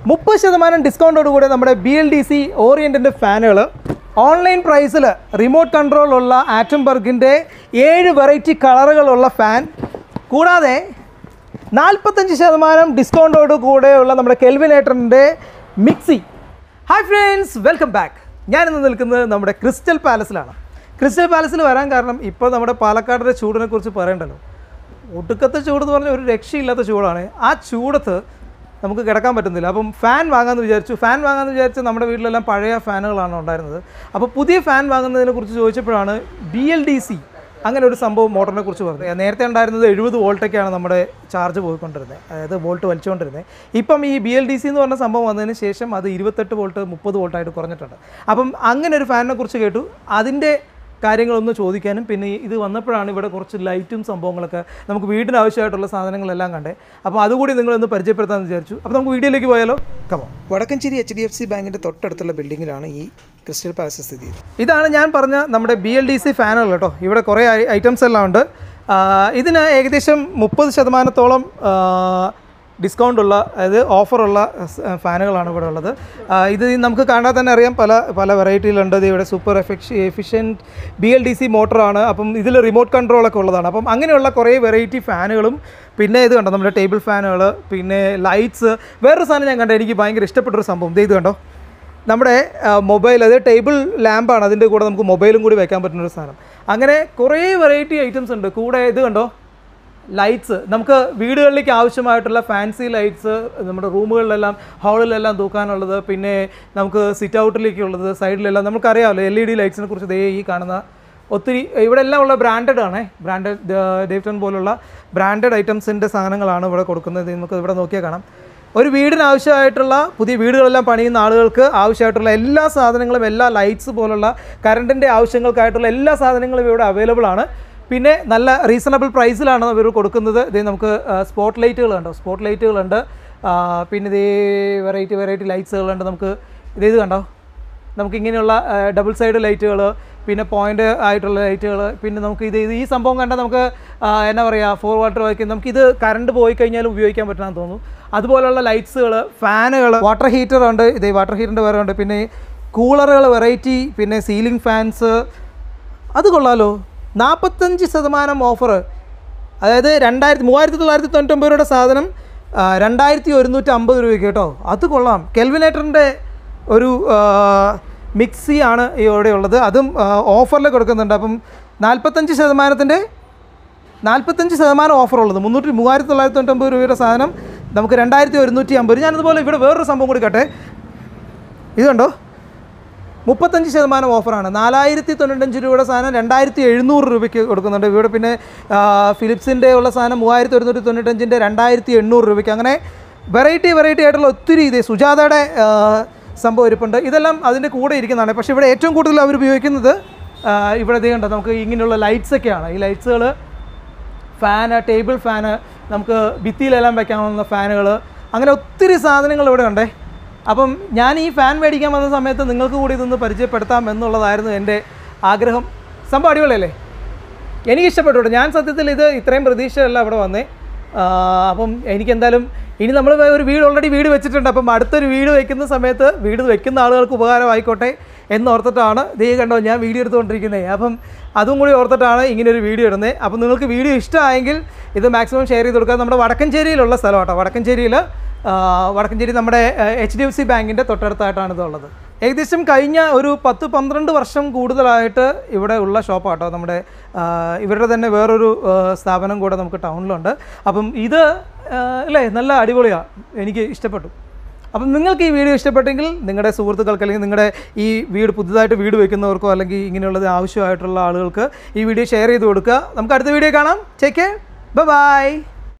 മുപ്പത് ശതമാനം ഡിസ്കൗണ്ടോട് കൂടെ നമ്മുടെ ബി എൽ ഡി സി ഓറിയൻറ്റിൻ്റെ ഫാനുകൾ ഓൺലൈൻ പ്രൈസിൽ റിമോട്ട് കൺട്രോൾ ഉള്ള ആറ്റംബർഗിൻ്റെ ഏഴ് വെറൈറ്റി കളറുകളുള്ള ഫാൻ കൂടാതെ നാൽപ്പത്തഞ്ച് ശതമാനം ഡിസ്കൗണ്ടോട് കൂടെയുള്ള നമ്മുടെ കെൽവിനേറ്ററിൻ്റെ mixie hi friends welcome back ഞാനിന്ന് നിൽക്കുന്നത് നമ്മുടെ ക്രിസ്റ്റൽ പാലസിലാണ് ക്രിസ്റ്റൽ പാലസിൽ വരാൻ കാരണം ഇപ്പോൾ നമ്മുടെ പാലക്കാടിൻ്റെ ചൂടിനെ കുറിച്ച് പറയണ്ടല്ലോ ഒടുക്കത്തെ ചൂട് എന്ന് പറഞ്ഞാൽ ഒരു രക്ഷയില്ലാത്ത ചൂടാണ് ആ ചൂടത്ത് നമുക്ക് കിടക്കാൻ പറ്റുന്നില്ല അപ്പം ഫാൻ വാങ്ങാമെന്ന് വിചാരിച്ചു ഫാൻ വാങ്ങാമെന്ന് വിചാരിച്ച് നമ്മുടെ വീട്ടിലെല്ലാം പഴയ ഫാനുകളാണ് ഉണ്ടായിരുന്നത് അപ്പോൾ പുതിയ ഫാൻ വാങ്ങുന്നതിനെ കുറിച്ച് ചോദിച്ചപ്പോഴാണ് ബി എൽ ഡി സി അങ്ങനെ ഒരു സംഭവം മോട്ടറിനെ കുറിച്ച് പറഞ്ഞത് നേരത്തെ ഉണ്ടായിരുന്നത് എഴുപത് വോൾട്ടൊക്കെയാണ് നമ്മുടെ ചാർജ് പോയിക്കൊണ്ടിരുന്നത് അതായത് വോൾട്ട് വലിച്ചുകൊണ്ടിരുന്നത് ഇപ്പം ഈ ബി എൽ ഡി സി എന്ന് പറഞ്ഞ സംഭവം വന്നതിന് ശേഷം അത് ഇരുപത്തെട്ട് വോൾട്ട് മുപ്പത് വോൾട്ടായിട്ട് കുറഞ്ഞിട്ടുണ്ട് അപ്പം അങ്ങനെ ഒരു ഫാനിനെ കുറിച്ച് കേട്ടു അതിൻ്റെ കാര്യങ്ങളൊന്ന് ചോദിക്കാനും പിന്നെ ഈ ഇത് വന്നപ്പോഴാണ് ഇവിടെ കുറച്ച് ലൈറ്റും സംഭവങ്ങളൊക്കെ നമുക്ക് വീടിന് ആവശ്യമായിട്ടുള്ള സാധനങ്ങളെല്ലാം കണ്ടേ അപ്പോൾ അതുകൂടി നിങ്ങളൊന്ന് പരിചയപ്പെടുത്താമെന്ന് വിചാരിച്ചു അപ്പോൾ നമുക്ക് വീഡിയോയിലേക്ക് പോയാലോ കമോ Vadakkanchery H D F C ബാങ്കിൻ്റെ തൊട്ടടുത്തുള്ള ബിൽഡിങ്ങിലാണ് ഈ ക്രിസ്റ്റൽ പാലസ് സ്ഥിതി ചെയ്യുന്നത് ഇതാണ് ഞാൻ പറഞ്ഞ നമ്മുടെ ബി എൽ ഡി സി ഫാനുകൾ കേട്ടോ ഇവിടെ കുറേ ഐറ്റംസ് എല്ലാം ഉണ്ട് ആ, ഇതിന് ഏകദേശം മുപ്പത് ശതമാനത്തോളം ഡിസ്കൗണ്ട് ഉള്ള അതായത് ഓഫറുള്ള ഫാനുകളാണ് ഇവിടെ ഉള്ളത് ആ, ഇത് നമുക്ക് കാണാൻ തന്നെ അറിയാം പല പല വെറൈറ്റിയിലുണ്ട് ഇത് ഇവിടെ സൂപ്പർ എഫിഷ് efficient B L D C മോട്ടറാണ് അപ്പം ഇതിൽ റിമോട്ട് കൺട്രോളൊക്കെ ഉള്ളതാണ് അപ്പം അങ്ങനെയുള്ള കുറേ വെറൈറ്റി ഫാനുകളും പിന്നെ ഇത് കണ്ടോ നമ്മുടെ ടേബിൾ ഫാനുകൾ പിന്നെ ലൈറ്റ്സ് വേറൊരു സാധനം ഞാൻ കണ്ടോ എനിക്ക് ഭയങ്കര ഇഷ്ടപ്പെട്ടൊരു സംഭവം ദേ ഇത് കണ്ടോ നമ്മുടെ മൊബൈൽ അത് ടേബിൾ ലാമ്പാണ് അതിൻ്റെ കൂടെ നമുക്ക് മൊബൈലും കൂടി വെക്കാൻ പറ്റുന്ന ഒരു സാധനം അങ്ങനെ കുറേ വെറൈറ്റി ഐറ്റംസ് ഉണ്ട് കൂടെ ഇത് കണ്ടോ ലൈറ്റ്സ് നമുക്ക് വീടുകളിലേക്ക് ആവശ്യമായിട്ടുള്ള ഫാൻസി ലൈറ്റ്സ് നമ്മുടെ റൂമുകളിലെല്ലാം ഹാളിലെല്ലാം തൂക്കാനുള്ളത് പിന്നെ നമുക്ക് സിറ്റ് ഔട്ടിലേക്കുള്ളത് സൈഡിലെല്ലാം നമുക്കറിയാമല്ലോ എൽ ഇ ഡി ലൈറ്റ്സിനെ കുറിച്ച് ദേ ഈ കാണുന്ന ഒത്തിരി ഇവിടെ എല്ലാം ഉള്ള ബ്രാൻഡഡ് ആണ് ബ്രാൻഡഡ് ഡേവിറ്റൺ പോലുള്ള ബ്രാൻഡഡ് ഐറ്റംസിൻ്റെ സാധനങ്ങളാണ് ഇവിടെ കൊടുക്കുന്നത് ഇത് നമുക്ക് ഇവിടെ നോക്കിയാൽ കാണാം ഒരു വീടിന് ആവശ്യമായിട്ടുള്ള പുതിയ വീടുകളെല്ലാം പണിയുന്ന ആളുകൾക്ക് ആവശ്യമായിട്ടുള്ള എല്ലാ സാധനങ്ങളും എല്ലാ ലൈറ്റ്സ് പോലുള്ള കറണ്ടിൻ്റെ ആവശ്യങ്ങൾക്കായിട്ടുള്ള എല്ലാ സാധനങ്ങളും ഇവിടെ അവൈലബിൾ ആണ് പിന്നെ നല്ല റീസണബിൾ പ്രൈസിലാണ് ഇവർ കൊടുക്കുന്നത് ഇതേ നമുക്ക് സ്പോട്ട് ലൈറ്റുകളുണ്ട് സ്പോട്ട് ലൈറ്റുകളുണ്ട് ആ, പിന്നെ ഇതേ വെറൈറ്റി വെറൈറ്റി ലൈറ്റ്സുകളുണ്ട് നമുക്ക് ഇതേ ഇത് കണ്ടോ നമുക്ക് ഇങ്ങനെയുള്ള ഡബിൾ സൈഡ് ലൈറ്റുകൾ പിന്നെ പോയിൻ്റ് ആയിട്ടുള്ള ലൈറ്റുകൾ പിന്നെ നമുക്ക് ഇത് ഇത് ഈ സംഭവം കണ്ടാൽ നമുക്ക് ആ, എന്നാ പറയുക ഫോർ വാട്ടർ വയ്ക്കും നമുക്കിത് കറണ്ട് പോയി കഴിഞ്ഞാലും ഉപയോഗിക്കാൻ പറ്റണമെന്ന് തോന്നുന്നു അതുപോലുള്ള ലൈറ്റ്സുകൾ ഫാനുകൾ വാട്ടർ ഹീറ്റർ ഉണ്ട് ഇത് വാട്ടർ ഹീറ്ററിൻ്റെ വേറെ ഉണ്ട് പിന്നെ കൂളറുകൾ വെറൈറ്റി പിന്നെ സീലിംഗ് ഫാൻസ് അത് കൊള്ളാലോ നാൽപ്പത്തഞ്ച് ശതമാനം ഓഫർ അതായത് രണ്ടായിരത്തി മൂവായിരത്തി തൊള്ളായിരത്തി തൊണ്ണൂറ്റൊമ്പത് രൂപയുടെ സാധനം ആ, രണ്ടായിരത്തി ഒരുന്നൂറ്റി അമ്പത് രൂപയ്ക്ക് കേട്ടോ അത് കൊള്ളാം കെൽവിനേറ്ററിൻ്റെ ഒരു ആ, മിക്സിയാണ് ഇവിടെ ഉള്ളത് അതും ഓഫറിൽ കൊടുക്കുന്നുണ്ട് അപ്പം നാൽപ്പത്തഞ്ച് ശതമാനത്തിൻ്റെ നാൽപ്പത്തഞ്ച് ശതമാനം ഓഫർ ഉള്ളത് മുന്നൂറ്റി മൂവായിരത്തി തൊള്ളായിരത്തി തൊണ്ണൂറ്റൊമ്പത് രൂപയുടെ സാധനം നമുക്ക് രണ്ടായിരത്തി ഒരുന്നൂറ്റി അമ്പത് ഞാനതുപോലെ ഇവിടെ വേറൊരു സംഭവം കൂടി കട്ടെ ഇത് കണ്ടോ മുപ്പത്തഞ്ച് ശതമാനം ഓഫറാണ് നാലായിരത്തി തൊണ്ണൂറ്റഞ്ച് രൂപയുടെ സാധനം രണ്ടായിരത്തി എഴുന്നൂറ് രൂപയ്ക്ക് കൊടുക്കുന്നുണ്ട് ഇവിടെ പിന്നെ ആ, ഫിലിപ്സിൻ്റെ ഉള്ള സാധനം മൂവായിരത്തി ഒരുന്നൂറ്റി തൊണ്ണൂറ്റഞ്ചിൻ്റെ രണ്ടായിരത്തി എണ്ണൂറ് രൂപയ്ക്ക് അങ്ങനെ വെറൈറ്റി വെറൈറ്റി ആയിട്ടുള്ള ഒത്തിരി ഇത് സുജാതയുടെ ആ, സംഭവം ഇരിപ്പുണ്ട് ഇതെല്ലാം അതിൻ്റെ കൂടെ ഇരിക്കുന്നതാണ് പക്ഷേ ഇവിടെ ഏറ്റവും കൂടുതൽ അവർ ഉപയോഗിക്കുന്നത് ആ, ഇവിടെ ഇത് കണ്ടോ നമുക്ക് ഇങ്ങനെയുള്ള ലൈറ്റ്സ് ഒക്കെയാണ് ഈ ലൈറ്റ്സുകൾ ഫാന് ടേബിൾ ഫാന് നമുക്ക് ഭിത്തിയിലെല്ലാം വെക്കാവുന്ന ഫാനുകൾ അങ്ങനെ ഒത്തിരി സാധനങ്ങൾ ഇവിടെ ഉണ്ടേ അപ്പം ഞാൻ ഈ ഫാൻ മേടിക്കാൻ വന്ന സമയത്ത് നിങ്ങൾക്ക് കൂടി ഇതൊന്ന് പരിചയപ്പെടുത്താം എന്നുള്ളതായിരുന്നു എൻ്റെ ആഗ്രഹം സംഭവം അടിപൊളിയല്ലേ എനിക്ക് ഇഷ്ടപ്പെട്ടു കേട്ടോ. ഞാൻ സത്യത്തിൽ ഇത് ഇത്രയും പ്രതീക്ഷയല്ല അവിടെ വന്നേ ആ, അപ്പം എനിക്കെന്തായാലും ഇനി നമ്മൾ ഒരു വീട് ഓൾറെഡി വീട് വെച്ചിട്ടുണ്ട് അപ്പം അടുത്തൊരു വീട് വെക്കുന്ന സമയത്ത് വീട് വെക്കുന്ന ആളുകൾക്ക് ഉപകാരമായിക്കോട്ടെ എന്നോർത്തിട്ടാണ് ദേ കണ്ടോ ഞാൻ വീഡിയോ എടുത്തുകൊണ്ടിരിക്കുന്നത് അപ്പം അതും കൂടി ഓർത്തിട്ടാണ് ഇങ്ങനെ ഒരു വീഡിയോ ഇടുന്നത് അപ്പം നിങ്ങൾക്ക് വീഡിയോ ഇഷ്ടമായെങ്കിൽ ഇത് മാക്സിമം ഷെയർ ചെയ്ത് കൊടുക്കുക നമ്മുടെ വടക്കഞ്ചേരിയിലുള്ള സ്ഥലം കേട്ടോ വടക്കഞ്ചേരിയിൽ ആ, വടക്കഞ്ചേരി നമ്മുടെ എച്ച് ഡി എഫ് സി ബാങ്കിൻ്റെ തൊട്ടടുത്തായിട്ടാണ് ഇതുള്ളത് ഏകദേശം കഴിഞ്ഞ ഒരു പത്ത് പന്ത്രണ്ട് വർഷം കൂടുതലായിട്ട് ഇവിടെ ഉള്ള ഷോപ്പാട്ടോ നമ്മുടെ ആ, ഇവരുടെ തന്നെ വേറൊരു ആ, സ്ഥാപനം കൂടെ നമുക്ക് ടൗണിലുണ്ട് അപ്പം ഇത് ആ, അല്ലേ നല്ല അടിപൊളിയാണ് എനിക്ക് ഇഷ്ടപ്പെട്ടു അപ്പം നിങ്ങൾക്ക് ഈ വീഡിയോ ഇഷ്ടപ്പെട്ടെങ്കിൽ നിങ്ങളുടെ സുഹൃത്തുക്കൾക്ക് അല്ലെങ്കിൽ നിങ്ങളുടെ ഈ വീട് പുതുതായിട്ട് വീട് വെക്കുന്നവർക്കോ അല്ലെങ്കിൽ ഇങ്ങനെയുള്ളത് ആവശ്യമായിട്ടുള്ള ആളുകൾക്ക് ഈ വീഡിയോ ഷെയർ ചെയ്ത് കൊടുക്കുക നമുക്ക് അടുത്ത വീഡിയോ കാണാം ചേക്ക് ബൈ